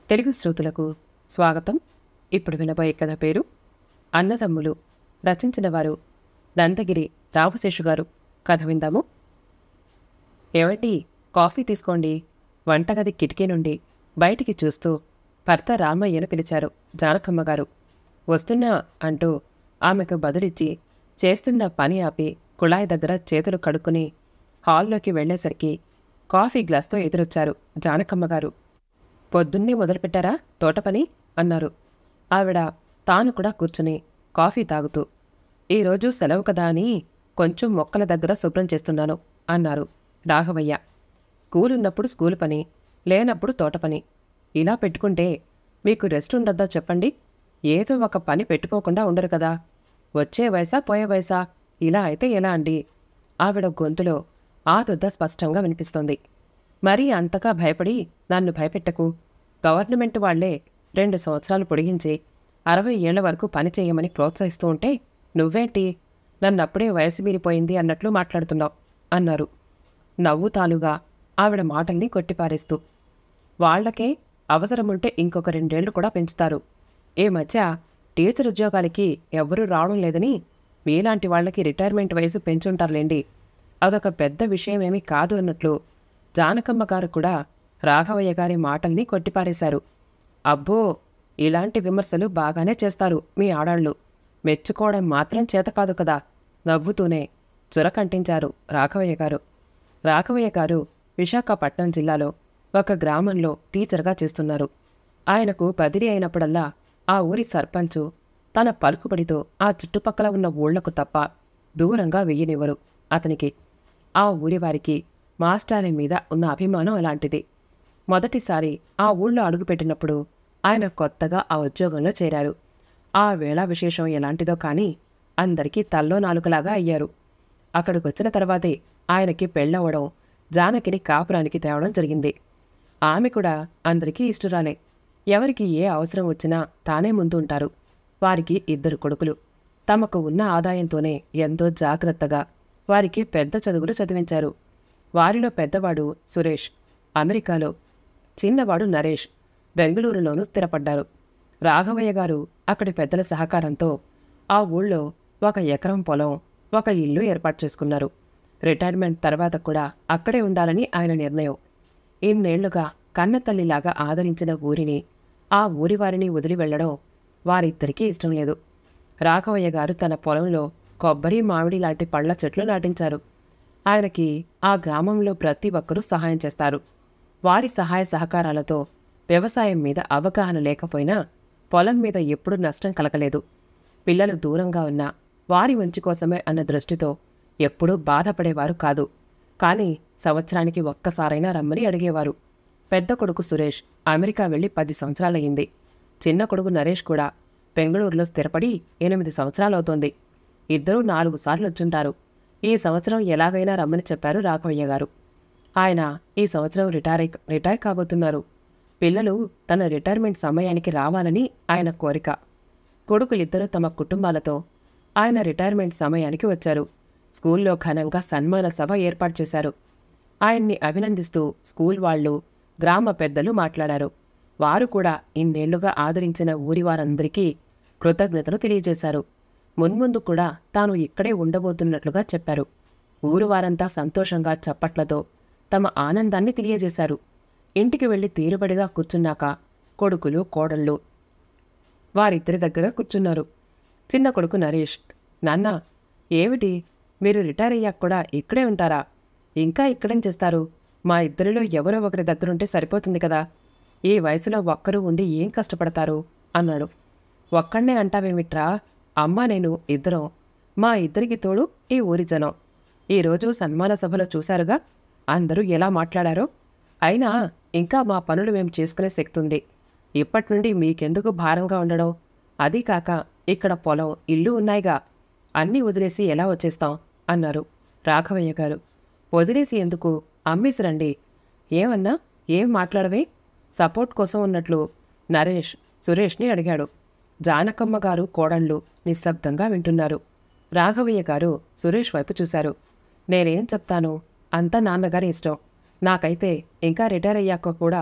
తెలుగు శ్రోతలకు స్వాగతం ఇప్పుడు వినబోయే కథ పేరు అన్నదమ్ములు రచించిన వారు నందగిరి రామశేషు గారు కథ విందాము ఏమండి కాఫీ తీసుకోండి వంటగది కిటికీ నుండి బయటికి చూస్తూ భర్త రామయ్యను పిలిచారు జానకమ్మ గారు వస్తున్నా అంటూ ఆమెకు బదులిచ్చి చేస్తున్న పని ఆపి కుళాయి దగ్గర చేతులు కడుక్కుని హాల్లోకి వెళ్ళేసరికి కాఫీ గ్లాస్తో ఎదురొచ్చారు జానకమ్మ గారు పొద్దున్నే మొదలుపెట్టారా తోట పని అన్నారు ఆవిడ తాను కూడా కూర్చుని కాఫీ తాగుతూ ఈరోజు సెలవు కదా అని కొంచెం మొక్కల దగ్గర శుభ్రం చేస్తున్నాను అన్నారు రాఘవయ్య స్కూల్ ఉన్నప్పుడు స్కూల్ పని లేనప్పుడు తోట పని ఇలా పెట్టుకుంటే మీకు రెస్ట్ ఉండద్దా చెప్పండి ఏదో ఒక పని పెట్టుకోకుండా ఉండరు కదా వచ్చే వయసా పోయే వయసా ఇలా అయితే ఎలా అండి ఆవిడ గొంతులో ఆ దుద్ద స్పష్టంగా వినిపిస్తోంది మరీ అంతగా భయపడి నన్ను భయపెట్టకు గవర్నమెంట్ వాళ్లే రెండు సంవత్సరాలు పొడిగించి అరవై ఏళ్ల వరకు పని చేయమని ప్రోత్సహిస్తూ ఉంటే నువ్వేంటి నన్నప్పుడే వయసు మీరిపోయింది అన్నట్లు మాట్లాడుతున్నావు అన్నారు నవ్వుతాలుగా ఆవిడ మాటల్ని కొట్టిపారేస్తూ వాళ్లకే అవసరముంటే ఇంకొక రెండేళ్లు కూడా పెంచుతారు ఈ మధ్య టీచర్ ఉద్యోగాలకి ఎవ్వరూ రావడం లేదని మీలాంటి వాళ్ళకి రిటైర్మెంట్ వయసు పెంచుంటారులేండి అదొక పెద్ద విషయమేమీ కాదు అన్నట్లు జానకమ్మ గారు కూడా రాఘవయ్య గారి మాటల్ని కొట్టిపారేశారు అబ్బో ఇలాంటి విమర్శలు బాగానే చేస్తారు మీ ఆడాళ్ళు మెచ్చుకోవడం మాత్రం చేత కాదు కదా నవ్వుతూనే చురకంటించారు రాఘవయ్య గారు రాఘవయ్య గారు విశాఖపట్నం జిల్లాలో ఒక గ్రామంలో టీచర్గా చేస్తున్నారు ఆయనకు బదిలీ అయినప్పుడల్లా ఆ ఊరి సర్పంచు తన పలుకుబడితో ఆ చుట్టుపక్కల ఉన్న ఊళ్లకు తప్ప దూరంగా వెయ్యనివ్వరు అతనికి ఆ ఊరి వారికి మాస్టారి మీద ఉన్న అభిమానం అలాంటిది మొదటిసారి ఆ ఊళ్ళో అడుగుపెట్టినప్పుడు ఆయన కొత్తగా ఆ ఉద్యోగంలో చేరారు ఆ వేళ విశేషం ఎలాంటిదో కానీ అందరికీ తల్లో నాలుకలాగా అయ్యారు అక్కడికొచ్చిన తర్వాతే ఆయనకి పెళ్ళవడం జానకిని కాపురానికి తేవడం జరిగింది ఆమె కూడా అందరికీ ఇష్టురాలే ఎవరికి ఏ అవసరం వచ్చినా తానే ముందు ఉంటారు వారికి ఇద్దరు కొడుకులు తమకు ఉన్న ఆదాయంతోనే ఎంతో జాగ్రత్తగా వారికి పెద్ద చదువులు చదివించారు వారిలో పెద్దవాడు సురేష్ అమెరికాలో చిన్నవాడు నరేష్ బెంగళూరులోనూ స్థిరపడ్డారు రాఘవయ్య గారు అక్కడి పెద్దల సహకారంతో ఆ ఊళ్ళో ఒక ఎకరం పొలం ఒక ఇల్లు ఏర్పాటు చేసుకున్నారు రిటైర్మెంట్ తర్వాత కూడా అక్కడే ఉండాలని ఆయన నిర్ణయం ఇన్నేళ్లుగా కన్నతల్లిలాగా ఆదరించిన ఊరిని ఆ ఊరి వారిని వదిలి వెళ్లడం వారిద్దరికీ ఇష్టం లేదు రాఘవయ్య గారు తన పొలంలో కొబ్బరి మామిడి లాంటి పళ్ళ చెట్లు నాటించారు ఆయనకి ఆ గ్రామంలో ప్రతి ఒక్కరూ సహాయం చేస్తారు వారి సహాయ సహకారాలతో వ్యవసాయం మీద అవగాహన లేకపోయినా పొలం మీద ఎప్పుడూ నష్టం కలగలేదు పిల్లలు దూరంగా ఉన్నా వారి మంచి కోసమే అన్న దృష్టితో ఎప్పుడూ బాధపడేవారు కాదు కానీ సంవత్సరానికి ఒక్కసారైనా రమ్మని అడిగేవారు పెద్ద కొడుకు సురేష్ అమెరికా వెళ్ళి పది సంవత్సరాలయ్యింది చిన్న కొడుకు నరేష్ కూడా బెంగళూరులో స్థిరపడి ఎనిమిది సంవత్సరాలవుతోంది ఇద్దరూ నాలుగు సార్లు వచ్చుంటారు ఈ సంవత్సరం ఎలాగైనా రమ్మని చెప్పారు రాఘవయ్య గారు ఆయన ఈ సంవత్సరం రిటైర్ అయి- రిటైర్ కాబోతున్నారు పిల్లలు తన రిటైర్మెంట్ సమయానికి రావాలని ఆయన కోరిక కొడుకులిద్దరూ తమ కుటుంబాలతో ఆయన రిటైర్మెంట్ సమయానికి వచ్చారు స్కూల్లో ఘనంగా సన్మాన సభ ఏర్పాటు చేశారు ఆయన్ని అభినందిస్తూ స్కూల్ వాళ్ళు గ్రామ పెద్దలు మాట్లాడారు వారు కూడా ఇన్నేళ్లుగా ఆదరించిన ఊరి వారందరికీ కృతజ్ఞతలు తెలియజేశారు మున్ముందు కూడా తాను ఇక్కడే ఉండబోతున్నట్లుగా చెప్పారు ఊరు వారంతా సంతోషంగా చప్పట్లతో తమ ఆనందాన్ని తెలియజేశారు ఇంటికి వెళ్లి తీరుబడిగా కూర్చున్నాక కొడుకులు కోడళ్ళు వారిద్దరి దగ్గర కూర్చున్నారు చిన్న కొడుకు నరేష్ నాన్న ఏమిటి మీరు రిటైర్ అయ్యాక కూడా ఇక్కడే ఉంటారా ఇంకా ఇక్కడేం చేస్తారు మా ఇద్దరిలో ఎవరో ఒకరి దగ్గరుంటే సరిపోతుంది కదా ఈ వయసులో ఒక్కరు ఉండి ఏం కష్టపడతారు అన్నాడు ఒక్కడనే అంటావేమిట్రా అమ్మ నేను ఇద్దరం మా ఇద్దరికి తోడు ఈ ఊరి జనం ఈరోజు సన్మాన సభలో చూశారుగా అందరూ ఎలా మాట్లాడారో అయినా ఇంకా మా పనులు మేము చేసుకునే శక్తి ఉంది ఇప్పటి నుండి మీకెందుకు భారంగా ఉండడం అదీ కాక ఇక్కడ పొలం ఇల్లు ఉన్నాయిగా అన్నీ వదిలేసి ఎలా వచ్చేస్తాం అన్నారు రాఘవయ్య గారు వదిలేసి ఎందుకు అమ్మేసి రండి ఏమన్నా ఏం మాట్లాడవే సపోర్ట్ కోసం ఉన్నట్లు నరేష్ సురేష్ని అడిగాడు జానకమ్మ గారు కోడళ్ళు నిశ్శబ్దంగా వింటున్నారు రాఘవయ్య గారు సురేష్ వైపు చూశారు నేనేం చెప్తాను అంతా నాన్నగారి ఇష్టం నాకైతే ఇంకా రిటైర్ అయ్యాక కూడా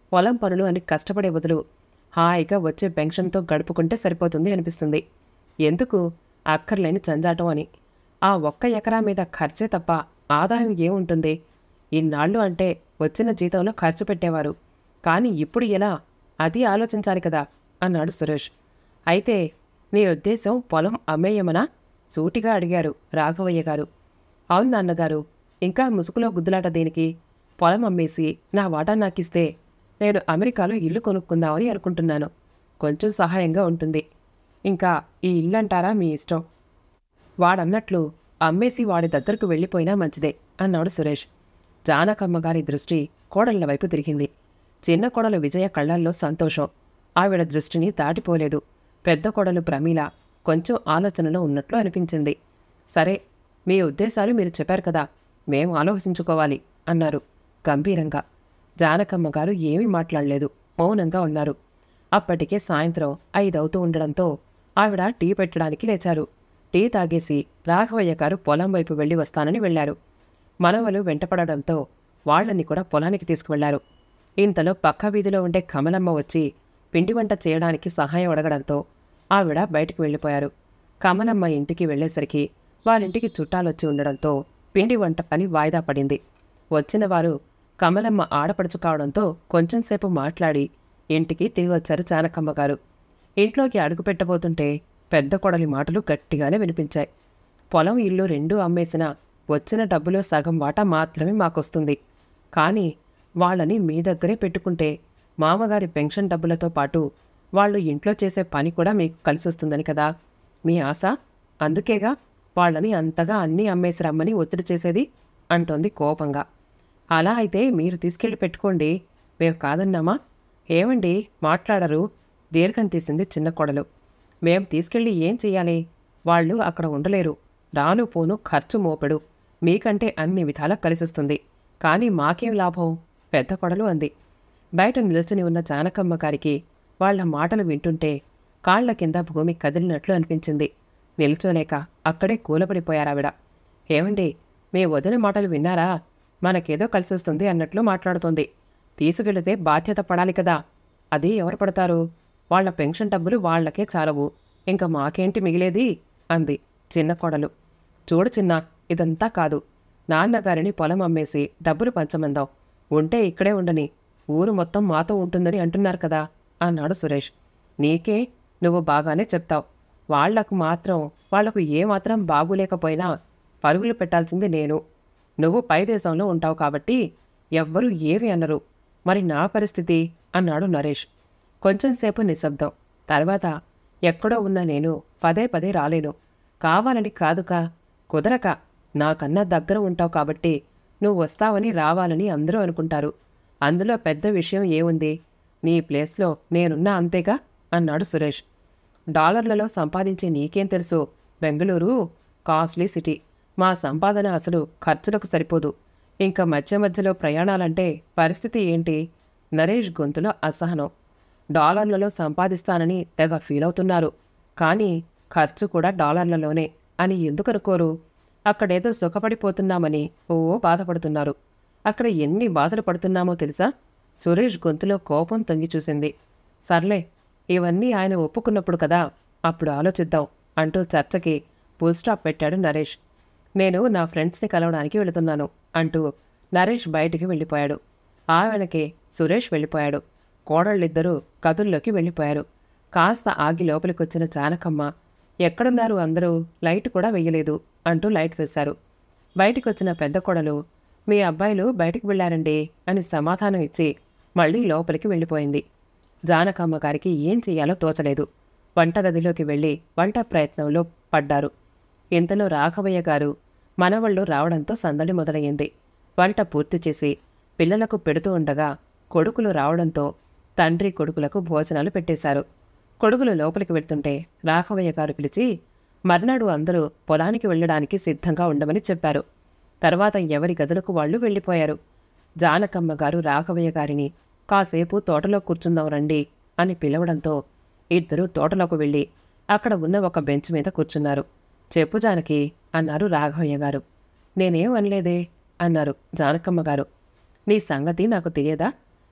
పొలం పనులు అని కష్టపడే బదులు హాయిగా వచ్చే పెన్షన్తో గడుపుకుంటే సరిపోతుంది అనిపిస్తుంది ఎందుకు అక్కర్లేని చంజాటం అని ఆ ఒక్క ఎకరా మీద ఖర్చే తప్ప ఆదాయం ఏముంటుంది ఇన్నాళ్ళు అంటే వచ్చిన జీతంలో ఖర్చు పెట్టేవారు కానీ ఇప్పుడు ఎలా అది ఆలోచించాలి కదా అన్నాడు సురేష్ అయితే నీ ఉద్దేశం పొలం అమ్మేయమనా సూటిగా అడిగారు రాఘవయ్య గారు అవును నాన్నగారు ఇంకా ముసుగులో గుద్దులాట దేనికి పొలం అమ్మేసి నా వాటా నాకిస్తే నేను అమెరికాలో ఇల్లు కొనుక్కుందామని అనుకుంటున్నాను కొంచెం సహాయంగా ఉంటుంది ఇంకా ఈ ఇల్లు అంటారా మీ ఇష్టం వాడన్నట్లు అమ్మేసి వాడి దగ్గరకు వెళ్ళిపోయినా మంచిదే అన్నాడు సురేష్ జానకమ్మ గారి దృష్టి కోడళ్ల వైపు తిరిగింది చిన్న కోడలు విజయ కళ్ళల్లో సంతోషం ఆవిడ దృష్టిని దాటిపోలేదు పెద్ద కోడలు ప్రమీల కొంచెం ఆలోచనలో ఉన్నట్లు అనిపించింది సరే మీ ఉద్దేశాలు మీరు చెప్పారు కదా మేం ఆలోచించుకోవాలి అన్నారు గంభీరంగా జానకమ్మ గారు ఏమీ మాట్లాడలేదు మౌనంగా ఉన్నారు అప్పటికే సాయంత్రం ఐదవుతూ ఉండడంతో ఆవిడ టీ పెట్టడానికి లేచారు టీ తాగేసి రాఘవయ్య గారు పొలం వైపు వెళ్ళి వస్తానని వెళ్లారు మనవలు వెంటపడడంతో వాళ్ళని కూడా పొలానికి తీసుకువెళ్లారు ఇంతలో పక్క వీధిలో ఉండే కమలమ్మ వచ్చి పిండి వంట చేయడానికి సహాయం అడగడంతో ఆవిడ బయటికి వెళ్ళిపోయారు కమలమ్మ ఇంటికి వెళ్ళేసరికి వాళ్ళింటికి చుట్టాలొచ్చి ఉండడంతో పిండి వంట పని వాయిదా పడింది వచ్చిన వారు కమలమ్మ ఆడపడుచు కావడంతో కొంచెంసేపు మాట్లాడి ఇంటికి తిరిగి వచ్చారు చానకమ్మ గారు ఇంట్లోకి అడుగు పెట్టబోతుంటే పెద్ద కొడలి మాటలు గట్టిగానే వినిపించాయి పొలం ఇల్లు రెండూ అమ్మేసినా వచ్చిన డబ్బులో సగం వాటా మాత్రమే మాకొస్తుంది కానీ వాళ్ళని మీ దగ్గరే పెట్టుకుంటే మామగారి పెన్షన్ డబ్బులతో పాటు వాళ్ళు ఇంట్లో చేసే పని కూడా మీకు కలిసొస్తుందని కదా మీ ఆశ అందుకేగా వాళ్ళని అంతగా అన్నీ అమ్మేసి రమ్మని ఒత్తిడి చేసేది అంటోంది కోపంగా అలా అయితే మీరు తీసుకెళ్ళి పెట్టుకోండి మేము కాదన్నామా ఏమండి మాట్లాడరు దీర్ఘం తీసింది చిన్న కొడలు మేం తీసుకెళ్ళి ఏం చెయ్యాలి వాళ్ళు అక్కడ ఉండలేరు రాను పోను ఖర్చు మోపెడు మీకంటే అన్ని విధాలా కలిసొస్తుంది కానీ మాకేం లాభం పెద్ద కొడలు అంది బయట నిలుచుని ఉన్న జానకమ్మ గారికి వాళ్ళ మాటలు వింటుంటే కాళ్ల కింద భూమి కదిలినట్లు అనిపించింది నిల్చోలేక అక్కడే కూలబడిపోయారావిడ ఏమండి మీ వదిన మాటలు విన్నారా మనకేదో కలిసొస్తుంది అన్నట్లు మాట్లాడుతోంది తీసుకెళితే బాధ్యత పడాలి కదా అది ఎవరు పడతారు వాళ్ళ పెన్షన్ డబ్బులు వాళ్ళకే చాలవు ఇంకా మాకేంటి మిగిలేది అంది చిన్న కొడలు చూడు చిన్న ఇదంతా కాదు నాన్నగారిని పొలం అమ్మేసి డబ్బులు పంచమందాం ఉంటే ఇక్కడే ఉండని ఊరు మొత్తం మాతో ఉంటుందని అంటున్నారు కదా అన్నాడు సురేష్ నీకే నువ్వు బాగానే చెప్తావు వాళ్లకు మాత్రం వాళ్లకు ఏమాత్రం బాగులేకపోయినా పరుగులు పెట్టాల్సింది నేను నువ్వు పై దేశంలో ఉంటావు కాబట్టి ఎవ్వరూ ఏవి అనరు మరి నా పరిస్థితి అన్నాడు నరేష్ కొంచెంసేపు నిశ్శబ్దం తర్వాత ఎక్కడో ఉన్న నేను పదే పదే రాలేను కావాలని కాదుకా కుదరక నాకన్నా దగ్గర ఉంటావు కాబట్టి నువ్వు వస్తావని రావాలని అందరూ అనుకుంటారు అందులో పెద్ద విషయం ఏముంది నీ ప్లేస్లో నేనున్నా అంతేగా అన్నాడు సురేష్ డాలర్లలో సంపాదించే నీకేం తెలుసు బెంగళూరు కాస్ట్లీ సిటీ మా సంపాదన అసలు ఖర్చులకు సరిపోదు ఇంకా మధ్య మధ్యలో ప్రయాణాలంటే పరిస్థితి ఏంటి నరేష్ గొంతులో అసహనం డాలర్లలో సంపాదిస్తానని తెగ ఫీల్ అవుతున్నారు కానీ ఖర్చు కూడా డాలర్లలోనే అని ఎందుకు అనుకోరు అక్కడేదో సుఖపడిపోతున్నామని ఓ బాధపడుతున్నారు అక్కడ ఎన్ని బాధలు పడుతున్నామో తెలుసా సురేష్ గొంతులో కోపం తొంగి చూసింది సర్లే ఇవన్నీ ఆయన ఒప్పుకున్నప్పుడు కదా అప్పుడు ఆలోచిద్దాం అంటూ చర్చకి ఫుల్ స్టాప్ పెట్టాడు నరేష్ నేను నా ఫ్రెండ్స్ని కలవడానికి వెళుతున్నాను అంటూ నరేష్ బయటికి వెళ్ళిపోయాడు ఆ వెనకే సురేష్ వెళ్ళిపోయాడు కోడళ్ళిద్దరూ కదుల్లోకి వెళ్ళిపోయారు కాస్త ఆగి లోపలికొచ్చిన చానకమ్మ ఎక్కడున్నారు అందరూ లైట్ కూడా వెయ్యలేదు అంటూ లైట్ వేశారు బయటికొచ్చిన పెద్ద కోడలు మీ అబ్బాయిలు బయటికి వెళ్ళారండి అని సమాధానం ఇచ్చి మళ్ళీ లోపలికి వెళ్ళిపోయింది జానకమ్మ గారికి ఏం చెయ్యాలో తోచలేదు వంటగదిలోకి వెళ్ళి వంట ప్రయత్నంలో పడ్డారు ఇంతలో రాఘవయ్య గారు మనవళ్ళు రావడంతో సందడి మొదలయ్యింది వంట పూర్తి చేసి పిల్లలకు పెడుతూ ఉండగా కొడుకులు రావడంతో తండ్రి కొడుకులకు భోజనాలు పెట్టేశారు కొడుకులు లోపలికి వెళ్తుంటే రాఘవయ్య గారు పిలిచి మర్నాడు అందరూ పొలానికి వెళ్ళడానికి సిద్ధంగా ఉండమని చెప్పారు తర్వాత ఎవరి గదులకు వాళ్ళు వెళ్ళిపోయారు జానకమ్మ గారు రాఘవయ్య గారిని కాసేపు తోటలో కూర్చుందాం రండి అని పిలవడంతో ఇద్దరూ తోటలోకి వెళ్ళి అక్కడ ఉన్న ఒక బెంచ్ మీద కూర్చున్నారు చెప్పు జానకి అన్నారు రాఘవయ్య గారు నేనేం అనలేదే అన్నారు జానకమ్మ గారు నీ సంగతి నాకు తెలియదా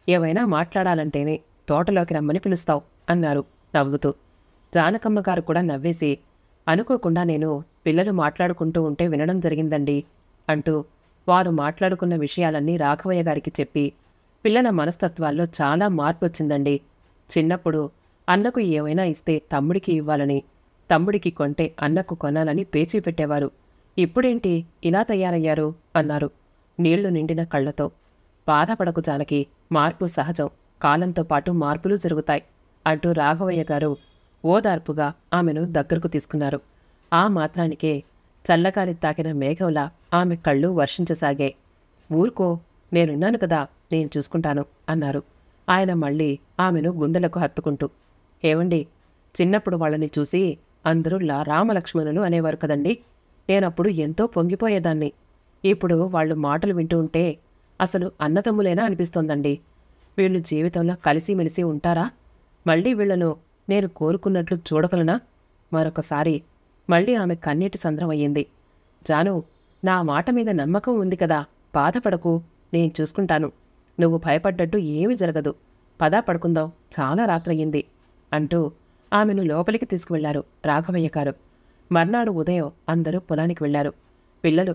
ఏవైనా మాట్లాడాలంటేనే తోటలోకి రమ్మని పిలుస్తావు అన్నారు నవ్వుతూ జానకమ్మ గారు కూడా నవ్వేసి అనుకోకుండా నేను పిల్లలు మాట్లాడుకుంటూ ఉంటే వినడం జరిగిందండి అంటూ వారు మాట్లాడుకున్న విషయాలన్నీ రాఘవయ్య గారికి చెప్పి పిల్లల మనస్తత్వాల్లో చాలా మార్పు వచ్చిందండి చిన్నప్పుడు అన్నకు ఏమైనా ఇస్తే తమ్ముడికి ఇవ్వాలని తమ్ముడికి కొంటే అన్నకు కొనాలని పేచీ పెట్టేవారు ఇప్పుడేంటి ఇలా తయారయ్యారు అన్నారు నీళ్లు నిండిన కళ్ళతో బాధపడకు జానకి మార్పు సహజం కాలంతో పాటు మార్పులు జరుగుతాయి అంటూ రాఘవయ్య గారు ఓదార్పుగా ఆమెను దగ్గరకు తీసుకున్నారు ఆ మాత్రానికే చల్లగాలి తాకిన మేఘంలా ఆమె కళ్ళు వర్షించసాగాయి ఊరుకో నేనున్నాను కదా నేను చూసుకుంటాను అన్నారు ఆయన మళ్ళీ ఆమెను గుండెలకు హత్తుకుంటూ ఏవండి చిన్నప్పుడు వాళ్ళని చూసి అందరూ లా రామలక్ష్మణులు అనేవారు కదండి నేనప్పుడు ఎంతో పొంగిపోయేదాన్ని ఇప్పుడు వాళ్ళు మాటలు వింటూ ఉంటే అసలు అన్నతమ్ములేనా అనిపిస్తోందండి వీళ్ళు జీవితంలో కలిసిమెలిసి ఉంటారా మళ్ళీ వీళ్లను నేను కోరుకున్నట్లు చూడగలనా మరొకసారి మళ్ళీ ఆమె కన్నీటి సంద్రం అయ్యింది జాను నా మాట మీద నమ్మకం ఉంది కదా బాధపడకు నేను చూసుకుంటాను నువ్వు భయపడ్డట్టు ఏమీ జరగదు పదా పడుకుందాం చాలా రాత్రయ్యింది అంటూ ఆమెను లోపలికి తీసుకువెళ్లారు రాఘవయ్య గారు మర్నాడు ఉదయం అందరూ పొలానికి వెళ్లారు పిల్లలు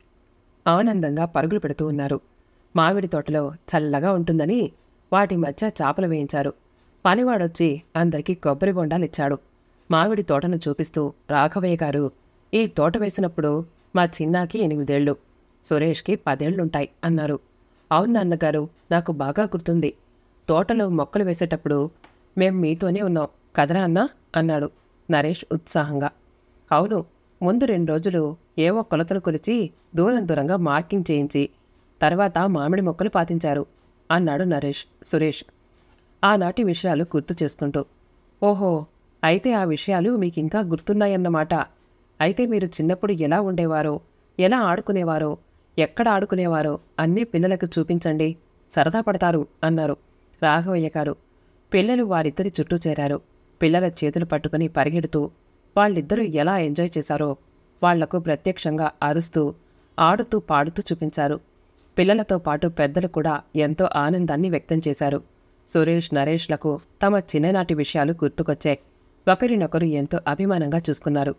ఆనందంగా పరుగులు పెడుతూ ఉన్నారు మామిడి తోటలో చల్లగా ఉంటుందని వాటి మధ్య చాపలు వేయించారు పనివాడొచ్చి అందరికీ కొబ్బరి బొండాలిచ్చాడు మామిడి తోటను చూపిస్తూ రాఘవయ్య గారు ఈ తోట వేసినప్పుడు మా చిన్నాకి ఎనిమిదేళ్లు సురేష్కి పదేళ్లుంటాయి అన్నారు అవును నాన్నగారు నాకు బాగా గుర్తుంది తోటలో మొక్కలు వేసేటప్పుడు మేం మీతోనే ఉన్నాం కదరా అన్నా అన్నాడు నరేష్ ఉత్సాహంగా అవును ముందు రెండు రోజులు ఏవో కొలతలు కొలిచి దూరం దూరంగా మార్కింగ్ చేయించి తర్వాత మామిడి మొక్కలు పాతించారు అన్నాడు నరేష్ సురేష్ ఆనాటి విషయాలు గుర్తు చేసుకుంటూ ఓహో అయితే ఆ విషయాలు మీకు ఇంకా గుర్తున్నాయన్నమాట అయితే మీరు చిన్నప్పుడు ఎలా ఉండేవారో ఎలా ఆడుకునేవారో ఎక్కడ ఆడుకునేవారో అన్నీ పిల్లలకు చూపించండి సరదా పడతారు అన్నారు రాఘవయ్య గారు పిల్లలు వారిద్దరి చుట్టూ చేరారు పిల్లల చేతులు పట్టుకుని పరిగెడుతూ వాళ్ళిద్దరూ ఎలా ఎంజాయ్ చేశారో వాళ్లకు ప్రత్యక్షంగా అరుస్తూ ఆడుతూ పాడుతూ చూపించారు పిల్లలతో పాటు పెద్దలు కూడా ఎంతో ఆనందాన్ని వ్యక్తం చేశారు సురేష్ నరేష్లకు తమ చిన్ననాటి విషయాలు గుర్తుకొచ్చాయి ఒకరినొకరు ఎంతో అభిమానంగా చూసుకున్నారు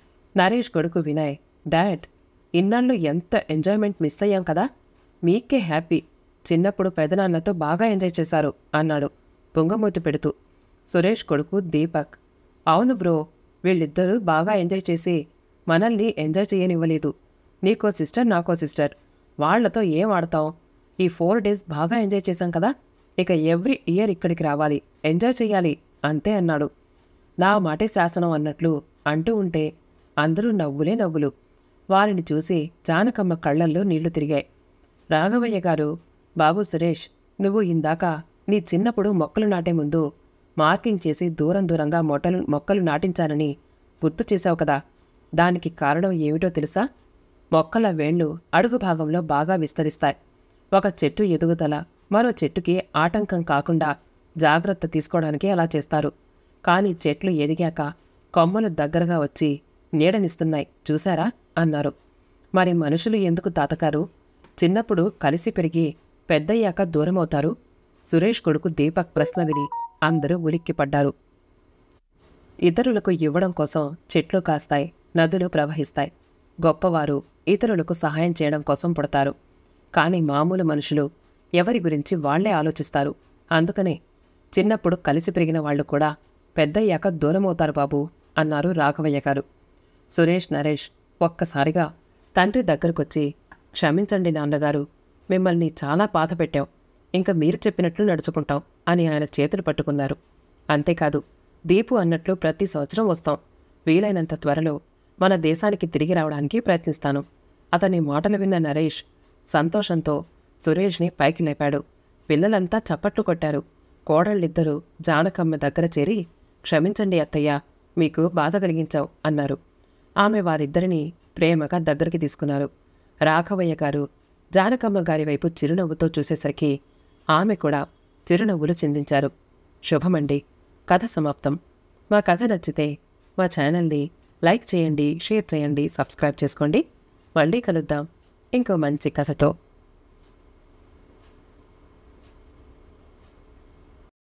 నరేష్ కొడుకు వినయ్ డాడ్ ఇన్నాళ్ళు ఎంత ఎంజాయ్మెంట్ మిస్ అయ్యాం కదా మీకే హ్యాపీ చిన్నప్పుడు పెదనాన్నతో బాగా ఎంజాయ్ చేశారు అన్నాడు పొంగమూతి పెడుతూ సురేష్ కొడుకు దీపక్ అవును బ్రో వీళ్ళిద్దరూ బాగా ఎంజాయ్ చేసి మనల్ని ఎంజాయ్ చేయనివ్వలేదు నీకో సిస్టర్ నాకో సిస్టర్ వాళ్లతో ఏం ఆడతాం ఈ ఫోర్ డేస్ బాగా ఎంజాయ్ చేశాం కదా ఇక ఎవ్రీ ఇయర్ ఇక్కడికి రావాలి ఎంజాయ్ చేయాలి అంతే అన్నాడు నా మాటే శాసనం అన్నట్లు అంటూ ఉంటే అందరూ నవ్వులే నవ్వులు వారిని చూసి జానకమ్మ కళ్ళల్లో నీళ్లు తిరిగాయి రాఘవయ్య గారు బాబు సురేష్ నువ్వు ఇందాక నీ చిన్నప్పుడు మొక్కలు నాటే ముందు మార్కింగ్ చేసి దూరం దూరంగా మొట్టలు మొక్కలు నాటించాలని గుర్తు చేశావు కదా దానికి కారణం ఏమిటో తెలుసా మొక్కల వేళ్ళు అడుగు భాగంలో బాగా విస్తరిస్తాయి ఒక చెట్టు ఎదుగుదల మరో చెట్టుకి ఆటంకం కాకుండా జాగ్రత్త తీసుకోవడానికి అలా చేస్తారు కానీ చెట్లు ఎదిగాక కొమ్మలు దగ్గరగా వచ్చి నీడనిస్తున్నాయి చూశారా అన్నారు మరి మనుషులు ఎందుకు తాతకారు చిన్నప్పుడు కలిసి పెరిగి పెద్దయ్యాక దూరమవుతారు సురేష్ కొడుకు దీపక్ ప్రశ్న విని అందరూ ఉలిక్కిపడ్డారు ఇతరులకు ఇవ్వడం కోసం చెట్లు కాస్తాయి నదులు ప్రవహిస్తాయి గొప్పవారు ఇతరులకు సహాయం చేయడం కోసం పుడతారు కానీ మామూలు మనుషులు ఎవరి గురించి వాళ్లే ఆలోచిస్తారు అందుకనే చిన్నప్పుడు కలిసి పెరిగిన వాళ్ళు కూడా పెద్దయ్యాక దూరమవుతారు బాబు అన్నారు రాఘవయ్య గారు సురేష్ నరేష్ ఒక్కసారిగా తండ్రి దగ్గరకొచ్చి క్షమించండి నాన్నగారు మిమ్మల్ని చాలా బాధ పెట్టాం ఇంకా మీరు చెప్పినట్లు నడుచుకుంటాం అని ఆయన చేతులు పట్టుకున్నారు అంతేకాదు దీపు అన్నట్లు ప్రతి సంవత్సరం వస్తాం వీలైనంత త్వరలో మన దేశానికి తిరిగి రావడానికి ప్రయత్నిస్తాను అతని మాటలు విన్న నరేష్ సంతోషంతో సురేష్ని పైకి లేపాడు పిల్లలంతా చప్పట్లు కొట్టారు కోడళ్ళిద్దరూ జానకమ్మ దగ్గర చేరి క్షమించండి అత్తయ్య మీకు బాధ కలిగించావు అన్నారు ఆమె వారిద్దరినీ ప్రేమగా దగ్గరికి తీసుకున్నారు రాఘవయ్య గారు జానకమ్మ గారి వైపు చిరునవ్వుతో చూసేసరికి ఆమె కూడా చిరునవ్వులు చిందించారు శుభమండి కథ సమాప్తం మా కథ నచ్చితే మా ఛానల్ని లైక్ చేయండి షేర్ చేయండి సబ్స్క్రైబ్ చేసుకోండి మళ్ళీ కలుద్దాం ఇంకో మంచి కథతో